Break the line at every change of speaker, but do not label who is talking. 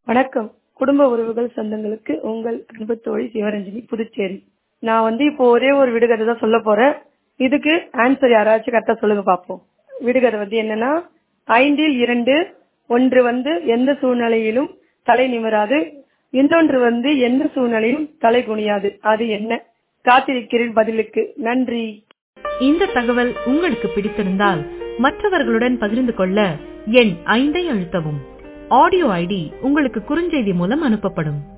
வணக்கம் குடும்ப உறவுகள் சொந்தங்களுக்கு உங்கள் அன்பு தோழி சிவரஞ்சனி புதுச்சேரி நான் வந்து இப்போ ஒரே ஒரு விடுகதை தான் சொல்ல போறேன் இதுக்கு ஆன்சர் யாராச்சும் கரெக்டா சொல்லுங்க பாப்போம் விடுகதை வந்து என்னன்னா ஐந்தில் இரண்டு ஒன்று வந்து எந்த சூழ்நிலையிலும் தலை நிமிராது இன்னொன்று வந்து எந்த சூழ்நிலையிலும் தலை குனியாது அது என்ன காத்திருக்கிறேன் பதிலுக்கு நன்றி
இந்த தகவல் உங்களுக்கு பிடித்திருந்தால் மற்றவர்களுடன் பகிர்ந்து கொள்ள எண் ஐந்தை அழுத்தவும் ஆடியோ ஐடி உங்களுக்கு குறுஞ்செய்தி மூலம் அனுப்பப்படும்